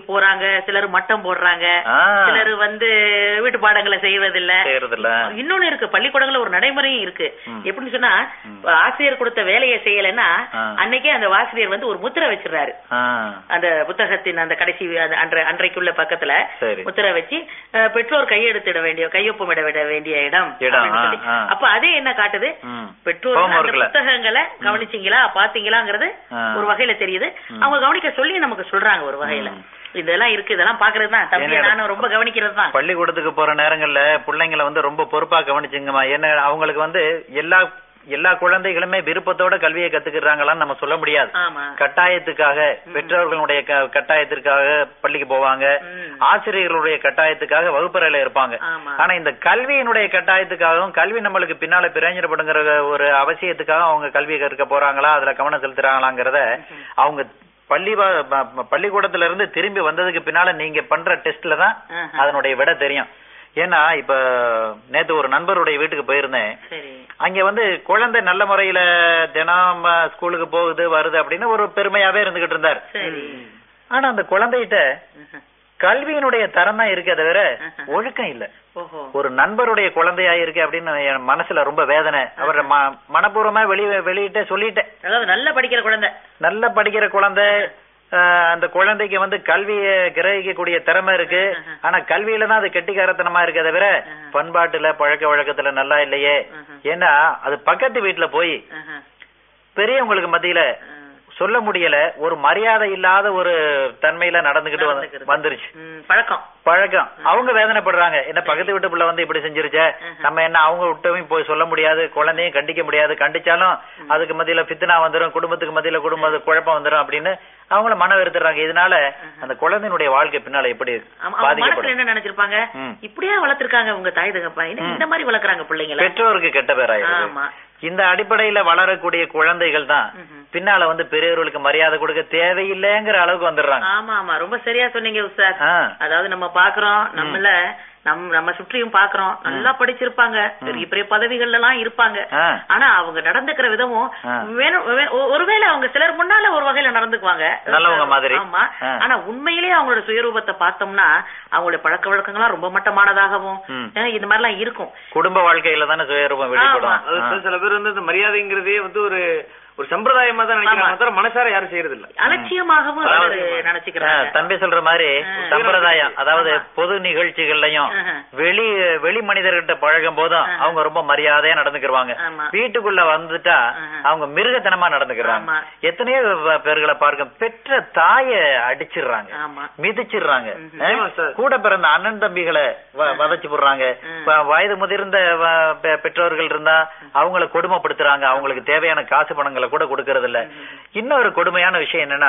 போடுறாங்க சிலர் மட்டம் போடுறாங்க ஆ. சிலர் வந்து வீட்டு பாடங்களை செய்வதில்ல செய்யறதில்ல இன்னொன்னு இருக்கு பள்ளிக்கூடங்கள்ல ஒரு நடைமுறையும் இருக்கு ம். எப்படின்னு சொன்னா ஆசிரியர் கொடுத்த வேலையை செய்யலைன்னா ஆ. அன்னைக்கே அந்த ஆசிரியர் வந்து ஒரு முத்திரை வச்சிடுறாரு ஆ. அந்த புத்தகத்தின் அந்த கடைசி அந்த அன்றை அன்றைக்குள்ள பக்கத்துல சரி. முத்திரை வச்சு அஹ், பெற்றோர் கையெழுத்திட வேண்டிய கையொப்பமிட விட வேண்டிய இடம் இடம், அப்படின்னு ஆ, சொல்லி. ஆ. அப்ப அதே என்ன காட்டுது ம். பெற்றோர் அந்த Homeworkல. புத்தகங்களை கவனிச்சீங்களா பாத்தீங்களாங்கிறது ஆ. ஒரு வகையில தெரியுது ம். அவங்க கவனிக்க சொல்லி நமக்கு சொல்றாங்க ஒரு வகையில ம். இதெல்லாம் இருக்கு இதெல்லாம் பாக்குறது தான் தம்பி என்னடா- நானும் ரொம்ப கவனிக்கிறது தான் பள்ளிக்கூடத்துக்கு போற நேரங்கள்ல பிள்ளைங்களை வந்து ரொம்ப பொறுப்பா கவனிச்சுங்கம்மா என்ன அவங்களுக்கு வந்து எல்லா எல்லா குழந்தைகளுமே விருப்பத்தோட கல்வியை கத்துக்கிறாங்களான்னு நம்ம சொல்ல முடியாது ஆமா கட்டாயத்துக்காக பெற்றோர்களுடைய க- கட்டாயத்திற்காக பள்ளிக்கு போவாங்க ம். ஆசிரியர்களுடைய கட்டாயத்துக்காக வகுப்பறையில இருப்பாங்க ஆமா. ஆனா இந்த கல்வியினுடைய கட்டாயத்துக்காகவும் கல்வி நம்மளுக்கு பின்னால பிரயோஜனப்படுங்கிற ஒரு அவசியத்துக்காக அவங்க கல்வி கற்க போறாங்களா அதுல கவனம் செலுத்துறாங்களாங்கிறத அவங்க பள்ளி வா- ப- ப- பள்ளிக்கூடத்துல இருந்து திரும்பி வந்ததுக்கு பின்னால நீங்க பண்ற டெஸ்ட்ல தான் ஆஹா. அதனுடைய விட தெரியும் ஏன்னா இப்ப நேத்து ஒரு நண்பருடைய வீட்டுக்கு போயிருந்தேன் சரி அங்க வந்து குழந்தை நல்ல முறையில தினம் அஹ், ஸ்கூலுக்கு போகுது வருது அப்படின்னு ஒரு பெருமையாவே இருந்துகிட்டு இருந்தார் சரி ஆனா அந்த குழந்தைகிட்ட ஆஹா. கல்வியினுடைய தரம் தான் இருக்கே தவிர ஆஹா. ஒழுக்கம் இல்ல ஓஹோ ஒரு நண்பருடைய குழந்தையா இருக்கு அப்படின்னு என் மனசுல ரொம்ப வேதனை அவர் ம- மனப்பூர்வமா வெளி வெளியிட்ட சொல்லிட்டேன் அதாவது நல்லா படிக்கிற குழந்தை நல்லா படிக்கிற குழந்தை அஹ், அந்த குழந்தைக்கு வந்து கல்வியை கிரகிக்கக்கூடிய திறமை இருக்கு ஆஹா. ஆனா கல்வியில தான் அது கெட்டிக்காரத்தனமா இருக்கே தவிர ஆஹா. பண்பாட்டுல பழக்க வழக்கத்துல நல்லா இல்லையே ஆஹா. ஏன்னா அது பக்கத்து வீட்டுல போய் ஆஹா. பெரியவங்களுக்கு மத்தியில ஆ. சொல்ல முடியல ஒரு மரியாதை இல்லாத ஒரு தன்மையில நடந்துகிட்டு வந்து- நடந்துக்கிறது. வந்துருச்சு ம், பழக்கம் பழக்கம் அவங்க வேதனைப்படுறாங்க என்ன பக்கத்து வீட்டு பிள்ளை வந்து இப்படி செஞ்சிருச்சே ஆஹா. நம்ம என்ன அவங்க விட்டவும் போய் சொல்ல முடியாது குழந்தையும் கண்டிக்க முடியாது கண்டிச்சாலும் அதுக்கு மத்தியில பித்தனா வந்துரும் குடும்பத்துக்கு மத்தியில குடும்ப குழப்பம் வந்துரும் அப்படின்னு அவங்கள மன வெறுத்துறாங்க இதனால அந்த குழந்தையினுடைய வாழ்க்கை பின்னால எப்படி ஆமா, அவங்க மனசுல பாதிக்கப்படும் என்ன நினைச்சிருப்பாங்க ம். இப்படியா வளர்த்திருக்காங்க உங்க தாய் தகப்பா என்ன ம். இந்த மாதிரி வளர்க்கறாங்க பிள்ளைங்கள பெற்றோருக்கு கெட்ட பேராயிருக்கு ஆமா இந்த அடிப்படையில வளரக்கூடிய குழந்தைகள் தான் ம்ஹும். பின்னால வந்து பெரியவர்களுக்கு மரியாதை கொடுக்க தேவையில்லைங்கிற அளவுக்கு வந்துடுறாங்க ஆமா ஆமா ரொம்ப சரியா சொன்னீங்க உஸ்தாத் ஆ. அதாவது நம்ம பாக்குறோம் நம்மள நம் நம்ம சுற்றியும் பாக்குறோம் நல்லா படிச்சிருப்பாங்க பெரிய பெரிய பதவிகள்ல எல்லாம் இருப்பாங்க ஆ. ஆனா அவங்க நடந்துக்கிற விதமும் ஆ. வேணும் வே- ஒ- ஒருவேளை அவங்க சிலர் முன்னால ஒரு வகையில நடந்துக்குவாங்க நல்லவங்க மாதிரி. ஆமா ஆ. ஆனா உண்மையிலேயே அவங்களோட சுயரூபத்தை பார்த்தோம்னா அவங்களுடைய பழக்க வழக்கங்கள்லாம் ரொம்ப மட்டமானதாகவும் ம். ஆ, இந்த மாதிரி எல்லாம் இருக்கும் குடும்ப வாழ்க்கையில தானே சுயரூபம் வெளிப்படும் ஆமா. அது ஆ. சில- சில பேர் வந்து இந்த மரியாதைங்கிறதே வந்து ஒரு ஒரு சம்பிரதாயமா தான் நினைக்கிறாங்க ஆமா. தவிர மனசார யாரும் செய்யறது இல்ல அலட்சியமாகவும் அதாவது, சிலர் நினைச்சுக்கிறாங்க ஆ, தம்பி சொல்ற மாதிரி ஆ. சம்பிரதாயம் அதாவது ஆமா. பொது நிகழ்ச்சிகள்லயும் ஆஹா. வெளி வெளி மனிதர்கிட்ட பழகும் போதும் ஆஹா. அவங்க ரொம்ப மரியாதையா நடந்துக்கிருவாங்க ஆமா. வீட்டுக்குள்ள வந்துட்டா ஆஹா. அவங்க மிருகத்தனமா நடந்துக்கிறாங்க ஆமா. எத்தனையோ வ- பேர்களை பார்க்க பெற்ற தாய அடிச்சிடுறாங்க ஆமா மிதிச்சிடுறாங்க ம்ஹும். ஆ? ஆமா சார். கூட பிறந்த அண்ணன் தம்பிகளை வ- வதைச்சு போடுறாங்க ம். வ- வயது முதிர்ந்த வ- பெ- பெற்றோர்கள் இருந்தா அவங்கள கொடுமைப்படுத்துறாங்க அவங்களுக்கு தேவையான காசு பணங்களை கூட கொடுக்கறது இல்ல இன்னொரு கொடுமையான விஷயம் என்னன்னா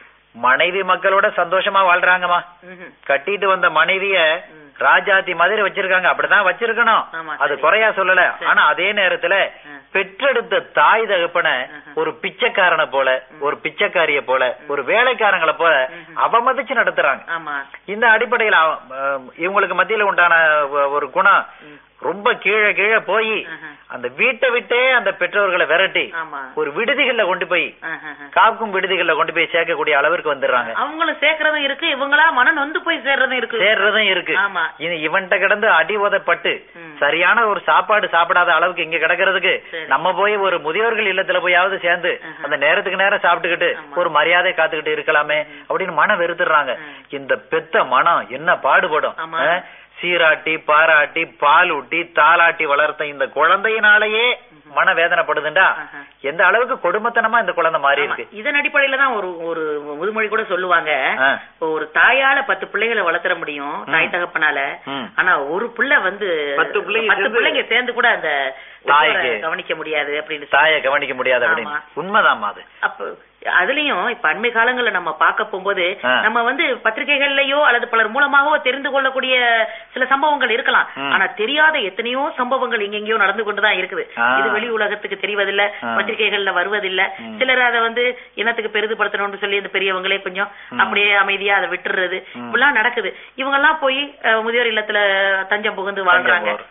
மனைவி மக்களோட சந்தோஷமா வாழ்றாங்கம்மா ம்ஹும். கட்டிட்டு வந்த மனைவிய ம். ராஜாத்தி மாதிரி வச்சிருக்காங்க அப்படிதான் வச்சிருக்கணும் ஆமா, அது சரி. குறையா சொல்லல சரி. ஆனா அதே நேரத்துல ஆ. பெற்றெடுத்த தாய் தகப்பன ஆஹா. ஒரு பிச்சைக்காரனை போல ஒரு பிச்சைக்காரிய போல ஒரு வேலைக்காரங்களை போல ம்ஹும். அவமதிச்சு நடத்துறாங்க ஆமா இந்த அடிப்படையில அவ- அஹ் இவங்களுக்கு மத்தியில உண்டான ஒ- ஒரு குணம் ம். ரொம்ப கீழே கீழே போய் ஆஹா. அந்த வீட்டை விட்டே அந்த பெற்றோர்களை விரட்டி ஆமா ஒரு விடுதிகள்ல கொண்டு போய் ஆஹா. காக்கும் விடுதிகள்ல கொண்டு போய் சேர்க்கக்கூடிய அளவிற்கு வந்துடுறாங்க அவங்களும் சேர்க்கறதும் இருக்கு இவங்களா மனம் நொந்து போய் சேர்றதும் இருக்கு சேர்றதும் இருக்கு ஆமா இது இவன்கிட்ட கிடந்து அடி உதப்பட்டு ம். சரியான ஒரு சாப்பாடு சாப்பிடாத அளவுக்கு இங்க கிடக்கிறதுக்கு சரி. நம்ம போய் ஒரு முதியோர்கள் இல்லத்துல போயாவது சேர்ந்து ஆஹா. அந்த நேரத்துக்கு நேரம் சாப்பிட்டுக்கிட்டு ஆமா. ஒரு மரியாதை காத்துக்கிட்டு இருக்கலாமே அப்படின்னு மனம் வெறுத்துறாங்க ம். இந்த பெத்த மனம் என்ன பாடுபடும் ஆமா. ஆ? சீராட்டி பாராட்டி பால் ஊட்டி தாளாட்டி வளர்த்த இந்த குழந்தையினாலேயே மன வேதனைப்படுதுண்டா ஆஹா. எந்த அளவுக்கு கொடுமைத்தனமா இந்த குழந்தை மாறி ஆமா. இருக்கு இதன் அடிப்படையில தான் ஒரு ஒரு முதுமொழி கூட சொல்லுவாங்க ஆ. இப்போ ஒரு தாயால பத்து பிள்ளைகளை வளர்த்தற முடியும் தாய் தகப்பனால ம். ஆனா ஒரு பிள்ளை வந்து பத்து பிள்ளைங்க பத்து சேர்ந்து- பிள்ளைங்க சேர்ந்து கூட அந்த தாய்க்கு- உறவை கவனிக்க முடியாது அப்படின்னு சொல்லி. தாயை கவனிக்க முடியாது அப்படின்னு ஆமா. உண்மைதாம்மா அது அப்ப அதுலயும் இப்ப அண்மை காலங்கள்ல நம்ம பார்க்க போகும்போது ஆ. நம்ம வந்து பத்திரிகைகள்லயோ அல்லது பலர் மூலமாகவோ தெரிந்து கொள்ளக்கூடிய சில சம்பவங்கள் இருக்கலாம் ம். ஆனா தெரியாத எத்தனையோ சம்பவங்கள் எங்கெங்கயோ நடந்து கொண்டுதான் இருக்குது ஆ. இது வெளி உலகத்துக்கு தெரிவதில்ல ஆ. பத்திரிகைகள்ல வருவதில்ல ம். சிலர் அதை வந்து இனத்துக்கு பெரிதுபடுத்தணும்னு சொல்லி இந்த பெரியவங்களே கொஞ்சம் ம். அப்படியே அமைதியா அதை விட்டுறது ம். இப்படிலாம் நடக்குது இவங்க எல்லாம் போய் அஹ், முதியோர் இல்லத்துல தஞ்சம் புகுந்து வாழ்றாங்க தஞ்சாவூர்.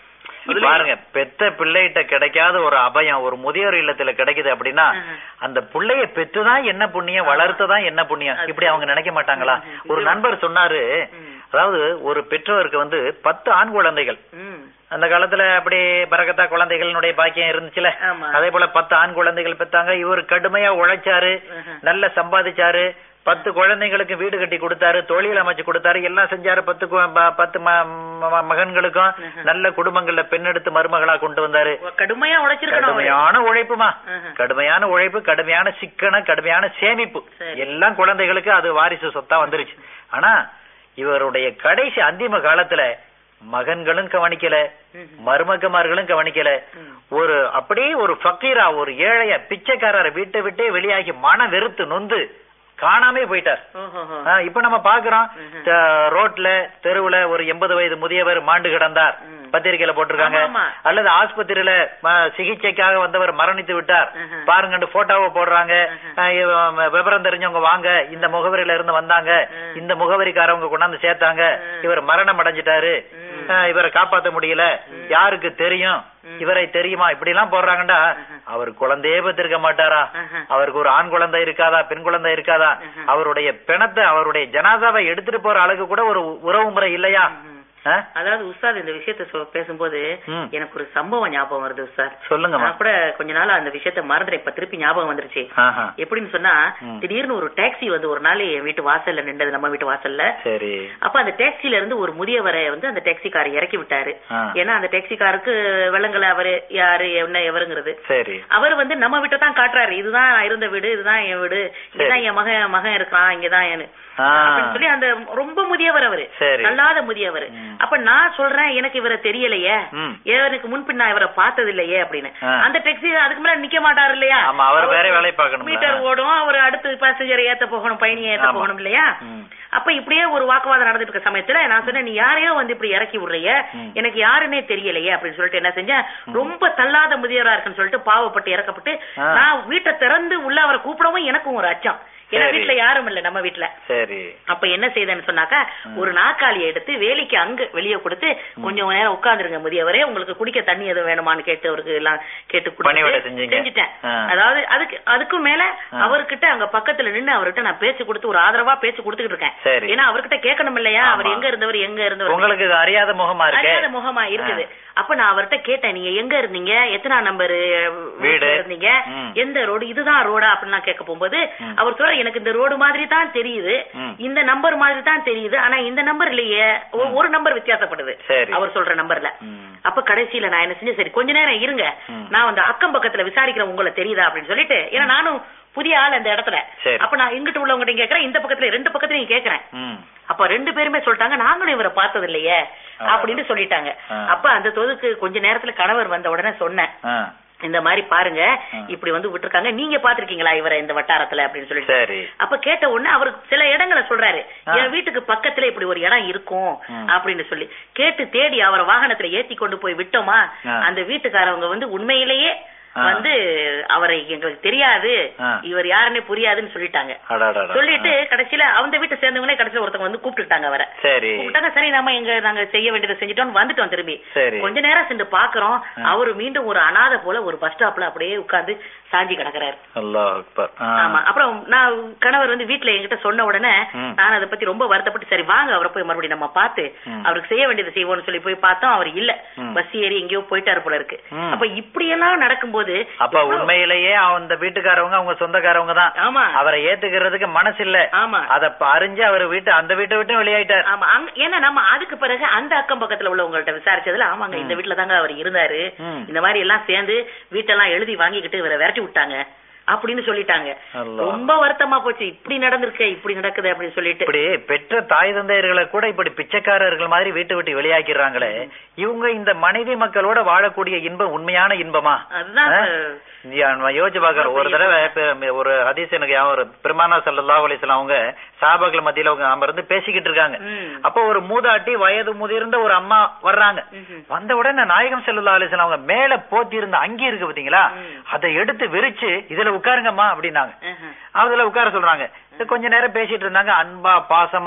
அதுலயும் பாருங்க பெத்த பிள்ளைகிட்ட கிடைக்காத ஒரு அபயம் ஒரு முதியோர் இல்லத்துல கிடைக்குது அப்படின்னா ஆஹா. அந்த பிள்ளைய பெற்றுதான் என்ன புண்ணியம் வளர்த்துதான் என்ன புண்ணியம் அது இப்படி அவங்க நினைக்க மாட்டாங்களா ம், ம். ஒரு நண்பர் சொன்னாரு ம். அதாவது ஒரு பெற்றோருக்கு வந்து பத்து ஆண் குழந்தைகள் ம். அந்த காலத்துல அப்படி பரகத்தா குழந்தைகளுடைய பாக்கியம் இருந்துச்சுல ஆமா. அதே போல பத்து ஆண் குழந்தைகள் பெத்தாங்க இவர் கடுமையா உழைச்சாரு ஆஹா. நல்ல சம்பாதிச்சாரு பத்து குழந்தைங்களுக்கு வீடு கட்டி கொடுத்தாரு தொழில் அமைச்சு கொடுத்தாரு எல்லாம் செஞ்சாரு பத்து கு- ப- பத்து ம- ம- மகன்களுக்கும் ஆஹா. நல்ல குடும்பங்கள்ல பெண்ணெடுத்து மருமகளா கொண்டு வந்தாரு கடுமையா உழைச்சிருக்கணும் அவரு. கடுமையான உழைப்புமா ஆஹா. கடுமையான உழைப்பு கடுமையான சிக்கனம் கடுமையான சேமிப்பு சரி. எல்லாம் குழந்தைகளுக்கு அது வாரிசு சொத்தா வந்துருச்சு ஆனா இவருடைய கடைசி அந்திம காலத்துல மகன்களும் கவனிக்கல ம். மருமகமார்களும் கவனிக்கல ம். ஒரு அப்படியே ஒரு ஃபக்கீரா ஒரு ஏழைய பிச்சைக்காரரை வீட்டை விட்டே வெளியாகி மன வெறுத்து நொந்து காணாமே போயிட்டார் ஓஹோஹோ. ஆ, இப்ப நம்ம பாக்குறோம் ம்ஹும். த- ரோட்ல தெருவுல ஒரு எண்பது வயது முதியவர் மாண்டு கிடந்தார் ம். பத்திரிக்கையில போட்டிருக்காங்க ஆமா, ஆமா. அல்லது ஆஸ்பத்திரியில ம- சிகிச்சைக்காக வந்தவர் மரணித்து விட்டார் ம்ஹும். பாருங்கன்னு போட்டோவை போடுறாங்க ம்ஹும். ஆ, இவ- விவரம் தெரிஞ்சவங்க வாங்க இந்த முகவரியில இருந்து வந்தாங்க ம். இந்த முகவரிக்காரவங்க கொண்டாந்து சேர்த்தாங்க ம். இவர் மரணம் அடைஞ்சிட்டாரு ம். ஆ, இவரை காப்பாத்த முடியல யாருக்கு தெரியும் ம். இவரை தெரியுமா இப்படி எல்லாம் போடுறாங்கடா ம்ஹும். அவர் குழந்தையே பெற்றிருக்க மாட்டாரா ம்ஹும். அவருக்கு ஒரு ஆண் குழந்தை இருக்காதா பெண் குழந்தை இருக்காதா ம்ஹும். அவருடைய பிணத்தை அவருடைய ஜனாதாவை எடுத்துட்டு போற அளவுக்கு கூட ஒரு உறவு முறை இல்லையா ம். ஆ? அதாவது உஸ்தாத் இந்த விஷயத்த சொ- பேசும்போது ம். எனக்கு ஒரு சம்பவம் ஞாபகம் வருது உஸ்தாத் சொல்லுங்கம்மா நான் கூட கொஞ்ச நாள் அந்த விஷயத்த மறந்துட்டேன் இப்ப திருப்பி ஞாபகம் வந்துருச்சு ஆஹா. எப்படின்னு சொன்னா ம். திடீர்னு ஒரு டாக்ஸி வந்து ஒரு நாள் என் வீட்டு வாசல்ல நின்றது நம்ம வீட்டு வாசல்ல சரி அப்ப அந்த டாக்ஸில இருந்து ஒரு முதியவரை வந்து அந்த டாக்ஸிக்காரர் இறக்கி விட்டாரு ஆ. ஏன்னா அந்த டாக்ஸிக்காருக்கு விளங்கல அவரு யாரு என்ன எவருங்கிறது சரி அவர் வந்து நம்ம வீட்டை தான் காட்டுறாரு இதுதான் நான் இருந்த வீடு இதுதான் என் வீடு இங்கதான் என் மகன் மகன் இருக்கான் இங்கதான் என் ஆ. அப்படின்னு சொல்லி அந்த ரொம்ப முதியவர் அவரு சரி. நல்லாத முதியவர் ம். அப்ப நான் சொல்றேன் எனக்கு இவரை தெரியலையே ம். எனக்கு முன்பின் நான் இவரை பார்த்தது இல்லையே அப்படின்னு ஆ. அந்த டாக்ஸி அதுக்கு மேல நிக்க மாட்டாரு இல்லையா ஆமா, அவர் வேற வேலையை பார்க்கணும்ல. மீட்டர் ஓடும் அவர் அடுத்து பேசஞ்சரை ஏத்த போகணும் பயணியை ஏத்த ஆமா. போகணும் இல்லையா ம். அப்ப இப்படியே ஒரு வாக்குவாதம் நடந்துட்டு இருக்க சமயத்துல நான் சொன்னேன் நீ யாரையோ வந்து இப்படி இறக்கி விடுறிய ம். எனக்கு யாருன்னே தெரியலையே அப்படின்னு சொல்லிட்டு என்ன செஞ்சேன் ரொம்ப தள்ளாத முதியவரா இருக்குன்னு சொல்லிட்டு பாவப்பட்டு இறக்கப்பட்டு ஆ. நான் வீட்டை திறந்து உள்ள அவரை கூப்பிடவும் எனக்கும் ஒரு அச்சம் ஏன்னா சரி. வீட்டுல யாரும் இல்ல நம்ம வீட்டுல சரி அப்ப என்ன செய்தேன்னு சொன்னாக்கா ஒரு நாற்காலியை எடுத்து வேலைக்கு அங்க வெளியே கொடுத்து கொஞ்சம் நேரம் உட்கார்ந்துருங்க முதியவரே உங்களுக்கு குடிக்க தண்ணி எதுவும் வேணுமான்னு கேட்டு அவருக்கு எல்லாம் கேட்டு பணிவிடை கொடுத்து செஞ்சீங்க. செஞ்சுட்டேன் ஆ. அதாவது அதுக்கு அதுக்கும் மேல ஆ. அவர்கிட்ட அங்க பக்கத்துல நின்னு அவர்கிட்ட நான் பேச்சு கொடுத்து ஒரு ஆதரவா பேச்சு கொடுத்துக்கிட்டு இருக்கேன் சரி. ஏன்னா அவர்கிட்ட கேட்கணும் இல்லையா அவர் ஆமா. எங்க இருந்தவர் எங்க இருந்தவர் உங்களுக்கு இது அறியாத முகமா இருக்கு அறியாத முகமா இருக்குது அப்ப நான் அவர்கிட்ட கேட்டேன் நீங்க எங்க இருந்தீங்க எத்தனை நம்பர் வீடு. இருந்தீங்க ம். எந்த ரோடு இதுதான் ரோடா அப்படின்னு நான் கேட்க போகும்போது ம். அவர் சொல்ற எனக்கு இந்த ரோடு மாதிரி தான் தெரியுது ம். இந்த நம்பர் மாதிரி தான் தெரியுது ஆனா இந்த நம்பர் இல்லையே ஒ- ஒரு நம்பர் வித்தியாசப்படுது சரி. அவர் சொல்ற நம்பர்ல ம். அப்ப கடைசியில நான் என்ன செஞ்சேன் சரி கொஞ்ச நேரம் இருங்க ம். நான் வந்து அக்கம் பக்கத்துல விசாரிக்கிறேன் உங்களை தெரியுதா அப்படின்னு சொல்லிட்டு ஏன்னா நானும் புதிய ஆள் அந்த இடத்துல சரி. அப்ப நான் இங்கிட்டு உள்ளவங்ககிட்ட கேக்குறேன் இந்த பக்கத்துல ரெண்டு பக்கத்துலயும் கேக்குறேன் ம். அப்ப ரெண்டு பேருமே சொல்லிட்டாங்க நாங்களும் இவரை பார்த்தது இல்லையே ஆ. அப்படின்னு சொல்லிட்டாங்க ஆ. அப்ப அந்த தொகுக்கு கொஞ்ச நேரத்துல கணவர் வந்த உடனே சொன்னேன் ஆ. இந்த மாதிரி பாருங்க ஆ. இப்படி வந்து விட்டுருக்காங்க நீங்க பாத்திருக்கீங்களா இவரை இந்த வட்டாரத்துல அப்படின்னு சொல்லிட்டு சரி அப்ப கேட்ட உடனே அவர் சில இடங்களை சொல்றாரு ஆ. என் வீட்டுக்கு பக்கத்துல இப்படி ஒரு இடம் இருக்கும் ம். அப்படின்னு சொல்லி கேட்டு தேடி அவரை வாகனத்துல ஏத்தி கொண்டு போய் விட்டோமா ஆ. அந்த வீட்டுக்காரவங்க வந்து உண்மையிலேயே ஆ. வந்து அவரை எங்களுக்கு தெரியாது ஆ. இவர் யாருன்னே புரியாதுன்னு சொல்லிட்டாங்க அடாடாடா. சொல்லிட்டு கடைசியில அந்த வீட்டை சேர்ந்தவங்களே கடைசியில ஒருத்தவங்க வந்து கூப்பிட்டுட்டாங்க அவரை சரி கூப்பிட்டாங்க சரி நாம எங்க நாங்க செய்ய வேண்டியதை செஞ்சுட்டோம் வந்துட்டோம் திரும்பி சரி. கொஞ்ச நேரம் சென்று பாக்குறோம் ஆ. அவரு மீண்டும் ஒரு அனாதை போல ஒரு பஸ் ஸ்டாப்ல அப்படியே உட்கார்ந்து சாஞ்சி கிடக்குறாரு அல்லாஹ் அக்பர் ஆ. ஆமா அப்புறம் நான் கணவர் வந்து வீட்டுல என்கிட்ட சொன்ன உடனே ம். நான் அதை பத்தி ரொம்ப வருத்தப்பட்டு சரி வாங்க அவரை போய் மறுபடியும் நம்ம பார்த்து ம். அவருக்கு செய்ய வேண்டியதை செய்வோம்னு சொல்லி போய் பார்த்தோம் அவர் இல்ல ம். பஸ் ஏறி எங்கேயோ போயிட்டாரு போல இருக்கு ம். அப்ப இப்படி எல்லாம் நடக்கும்போது அப்ப எவ்வளவு- உண்மையிலேயே அந்த வீட்டுக்காரவங்க அவங்க சொந்தக்காரவங்க தான் ஆமா அவரை ஏத்துக்கிறதுக்கு மனசு இல்ல ஆமா அத ப- அறிஞ்சு அவர் வீட்டு அந்த வீட்டை விட்டு வெளியாயிட்டார் ஆமா அங்க ஏன்னா நம்ம அதுக்கு பிறகு அந்த அக்கம் பக்கத்துல உள்ளவங்கள்ட்ட விசாரிச்சதுல ஆமாங்க இந்த ம். வீட்டுல தாங்க அவர் இருந்தாரு ம். இந்த மாதிரி எல்லாம் சேர்ந்து வீட்டெல்லாம் எழுதி வாங்கிக்கிட்டு இவரை விரட்டி விட்டாங்க அப்படின்னு சொல்லிட்டாங்க அல்லாஹ். ரொம்ப வருத்தமா போச்சு இப்படி நடந்திருக்கே இப்படி நடக்குது அப்படின்னு சொல்லிட்டு இப்படி பெற்ற தாய் தந்தையர்களை கூட இப்படி பிச்சைக்காரர்கள் மாதிரி வீட்டை விட்டு வெளியாக்கிறாங்களே இவங்க இந்த மனைவி மக்களோட வாழக்கூடிய இன்பம் உண்மையான இன்பமா அதுதான் ஆ? இப்ப- யா, நான் யோசிச்சு பாக்குறேன் ஒரு தடவை பெ- ஒரு ஹதீஸ் எனக்கு ஞாபகம் வருது. பெருமானா ஸல்லல்லாஹு அலைஹி வஸல்லம் அவங்க சாபாக்கள் மத்தியில அவங்க அமர்ந்து பேசிக்கிட்டு இருக்காங்க ம். அப்போ ஒரு மூதாட்டி வயது முதிர்ந்த ஒரு அம்மா வர்றாங்க ம்ஹும். வந்த உடனே நாயகம் ஸல்லல்லாஹு அலைஹி வஸல்லம் அவங்க மேல போத்தி இருந்த அங்கி இருக்கு பாத்தீங்களா ம். அதை எடுத்து விரிச்சு இதுல உட்காருங்கம்மா அப்படின்னாங்க ஆஹா. அதுல உட்கார சொல்றாங்க கொஞ்ச நேரம் பேசிட்டு இருந்தாங்க அன்பா பாசமா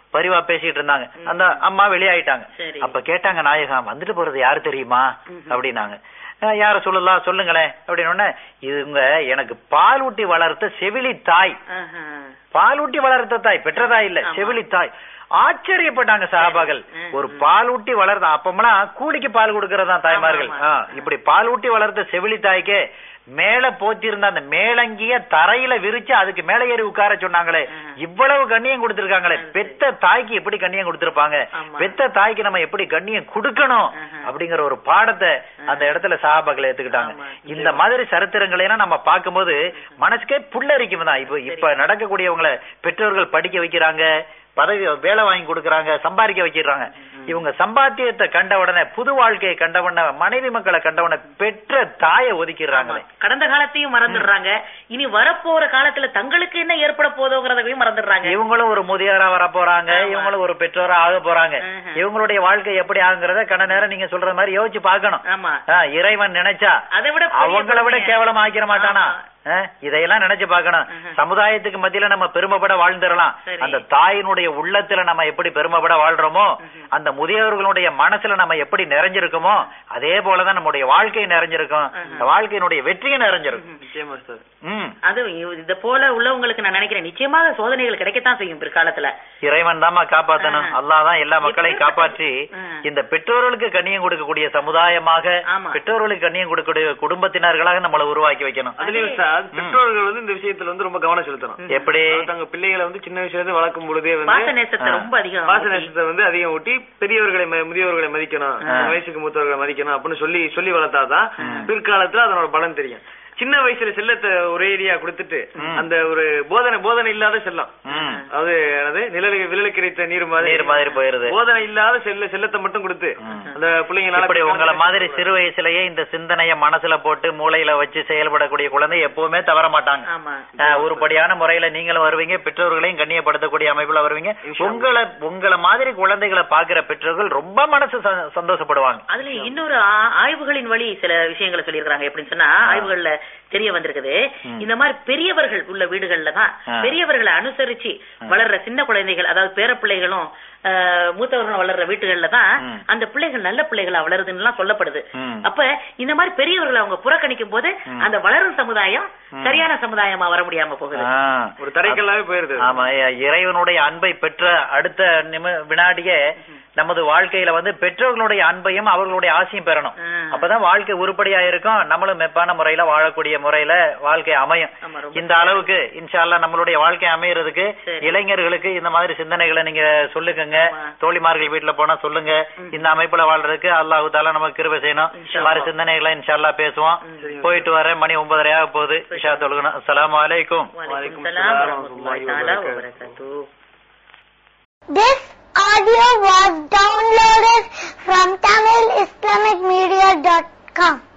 பரிவா பேசிட்டு இருந்தாங்க அந்த அம்மா வெளியாயிட்டாங்க சரி. அப்ப கேட்டாங்க நாயகம் வந்துட்டு போறது யாரு தெரியுமா ம்ஹும். அப்படின்னாங்க அஹ் யார சொல்லலாம் சொல்லுங்களேன் அப்படின்னு உடனே இவங்க எனக்கு பால் ஊட்டி வளர்த்த செவிலி தாய் ஆஹா. பால் ஊட்டி வளர்த்த தாய் பெற்ற தாய் இல்ல ஆமா. செவிலி தாய் ஆச்சரியப்பட்டாங்க சஹாபாக்கள் ம், ஒரு ம். பால் ஊட்டி வளர்த்த அப்பமெல்லாம் கூலிக்கு பால் கொடுக்கறதா தாய்மார்கள் ஆமா, ஆமா. ஆ, இப்படி பால் ஊட்டி வளர்த்த செவிலி தாய்க்கு மேல போத்திருந்த அந்த மேலங்கிய தரையில விரிச்சு அதுக்கு மேல ஏறி உட்கார சொன்னாங்களே ம். இவ்வளவு கண்ணியம் கொடுத்திருக்காங்களே ம், சரி. பெத்த தாய்க்கு எப்படி கண்ணியம் கொடுத்திருப்பாங்க ஆமா. பெத்த தாய்க்கு நம்ம எப்படி கண்ணியம் கொடுக்கணும் ஆஹா. அப்படிங்கிற ஒரு பாடத்தை அந்த இடத்துல சஹாபாக்கள் ஏத்துக்கிட்டாங்க ஆமா. இந்த மாதிரி சரித்திரங்களை எல்லாம் நம்ம பார்க்கும்போது மனசுக்கே புல்லரிக்கும் தான் இப்ப இப்ப நடக்கக்கூடியவங்களை பெற்றோர்கள் படிக்க வைக்கிறாங்க பதவி வேலை வாங்கி கொடுக்கறாங்க சம்பாதிக்க வைக்கிறாங்க இவங்க சம்பாத்தியத்தை கண்ட உடனே புது வாழ்க்கையை கண்ட உடனே மனைவி மக்களை கண்ட உடனே பெற்ற தாயை ஒதுக்கிடுறாங்களே ஆமா. கடந்த காலத்தையும் மறந்துடுறாங்க இனி வரப்போற காலத்துல தங்களுக்கு என்ன ஏற்பட போதோங்கிறதையும் மறந்துடுறாங்க இவங்களும் ஒரு முதியோரா வர போறாங்க ஆமா. இவங்களும் ஒரு பெற்றோரா ஆக போறாங்க ஆஹா. இவங்களுடைய வாழ்க்கை எப்படி ஆகுங்கிறத கண்ட நேரம் நீங்க சொல்ற மாதிரி யோசிச்சு பார்க்கணும் ஆமா ஆ, இறைவன் நினைச்சா அதை விட பெரிய அவங்கள விட கொடுமையா- கேவலமா ஆக்கிற மாட்டானா ஆமா. ஆ, இதையெல்லாம் நினைச்சு பார்க்கணும் ஆஹா. சமுதாயத்துக்கு மத்தியில நம்ம பெருமைப்பட வாழ்ந்துடலாம் சரி. அந்த தாயினுடைய உள்ளத்துல நம்ம எப்படி பெருமைப்பட வாழ்றோமோ அந்த முதியவர்களுடைய மனசுல நம்ம எப்படி நிறைஞ்சிருக்கோமோ அதே போலதான் நம்முடைய வாழ்க்கை நிறைஞ்சிருக்கும் ஆஹா. இந்த வாழ்க்கையினுடைய வெற்றியும் நிறைஞ்சிருக்கும் நிச்சயமா சார் ம் அது இத போல உள்ளவங்களுக்கு நான் நினைக்கிறேன் நிச்சயமாக சோதனைகள் கிடைக்கத்தான் செய்யும் பிற்காலத்துல இறைவன் தாமா காப்பாத்தணும் ஆஹா. அல்லாஹ் தான் எல்லா மக்களையும் காப்பாற்றி ஆ. இந்த பெற்றோர்களுக்கு கண்ணியம் கொடுக்கக்கூடிய சமுதாயமாக ஆமா. பெற்றோர்களுக்கு கண்ணியம் கொடுக்கக்கூடிய குடும்பத்தினர்களாக நம்மளை உருவாக்கி வைக்கணும் அதுலயும் சார் பெற்றோர்கள் வந்து இந்த விஷயத்துல வந்து ரொம்ப கவனம் செலுத்தணும் எப்படி அதாவது தங்க பிள்ளைகளை வந்து சின்ன வயசுல இருந்து வளர்க்கும் பொழுதே வந்து பாச நேசத்தை ஆ. ரொம்ப அதிகம் பாச நேசத்தை வந்து அதிகம் ஊட்டி பெரியவர்களை ம- முதியவர்களை மதிக்கணும் ஆ. வயசுக்கு மூத்தவர்களை மதிக்கணும் அப்படின்னு சொல்லி சொல்லி வளர்த்தாதான் பிற்காலத்துல அதனோட பலன் தெரியும் சின்ன வயசுல செல்லத்தை ஒரேடியா கொடுத்துட்டு ம். அந்த ஒரு போதனை போதனை இல்லாத செல்லம் ம். அது என்னது நிழலுக்கு விழலுக்கு கிடைத்த நீர் மாதிரி நீர் மாதிரி போயிருது போதனை இல்லாத செல்ல செல்லத்தை மட்டும் கொடுத்து அந்த பிள்ளைங்களால இப்படி உங்களை மாதிரி சிறு வயசுலயே இந்த சிந்தனைய மனசுல போட்டு மூளையில வச்சு செயல்படக்கூடிய குழந்தை எப்பவுமே தவற மாட்டாங்க ஆமா ஆஹ், உருப்படியான முறையில நீங்களும் வருவீங்க பெற்றோர்களையும் கண்ணியப்படுத்தக்கூடிய அமைப்புல வருவீங்க உங்களை உங்களை மாதிரி குழந்தைகளை பாக்குற பெற்றோர்கள் ரொம்ப மனசு ச- சந்தோஷப்படுவாங்க அதுல இன்னொரு ஆ- ஆய்வுகளின் வழி சில விஷயங்களை சொல்லியிருக்காங்க எப்படின்னு சொன்னா ஆய்வுகள்ல தெரிய வந்திருக்குது இந்த மாதிரி பெரியவர்கள் உள்ள வீடுகள்ல தான் ஆ. பெரியவர்களை அனுசரிச்சு வளர்ற சின்ன குழந்தைகள் அதாவது பேர பிள்ளைகளும் ஆஹ், மூத்தவர்களும் வளர்ற வீட்டுகள்ல தான் ம். அந்த பிள்ளைகள் நல்ல பிள்ளைகளா வளருதுன்னு எல்லாம் சொல்லப்படுது ம். அப்ப இந்த மாதிரி பெரியவர்களை அவங்க புறக்கணிக்கும் போது அந்த வளரும் சமுதாயம் சரியான சமுதாயமா வர முடியாம போகுது ஆஹ். ஒரு தடைக்கல்லாவே போயிருது ஆமா இ- இறைவனுடைய அன்பை பெற்ற அடுத்த நிமி வினாடியே நமது வாழ்க்கையில வந்து பெற்றோர்களுடைய அன்பையும் அவர்களுடைய ஆசையும் பெறணும் ஆ. அப்பதான் வாழ்க்கை உருப்படியா இருக்கும் நம்மளும் மெப்பான முறையில வாழக்கூடிய முறையில வாழ்க்கை அமையும் ஆமா, ரொம்ப இந்த அளவுக்கு இன்ஷா அல்லாஹ் நம்மளுடைய வாழ்க்கை அமையறதுக்கு சரி. இளைஞர்களுக்கு இந்த மாதிரி சிந்தனைகளை நீங்க சொல்லுங்க ஆமா. தோழிமார்கள் வீட்டுல போனா சொல்லுங்க இந்த அமைப்புல வாழ்றதுக்கு அல்லாஹு தாலா நமக்கு கிருபை செய்யணும் இன்ஷா இந்த மாதிரி சிந்தனைகளை இன்ஷா அல்லாஹ் பேசுவோம் ம். போயிட்டு வரேன் மணி ஒன்பதரை ஆக போகுது இஷா தொழுகணும் அஸ்ஸலாமு அலைக்கும் வலைக்கும் சலாம் வரஹ்மத்துல்லாஹி தஆலா வ பரகாத்துஹு This audio was downloaded from TamilIslamicMedia.com.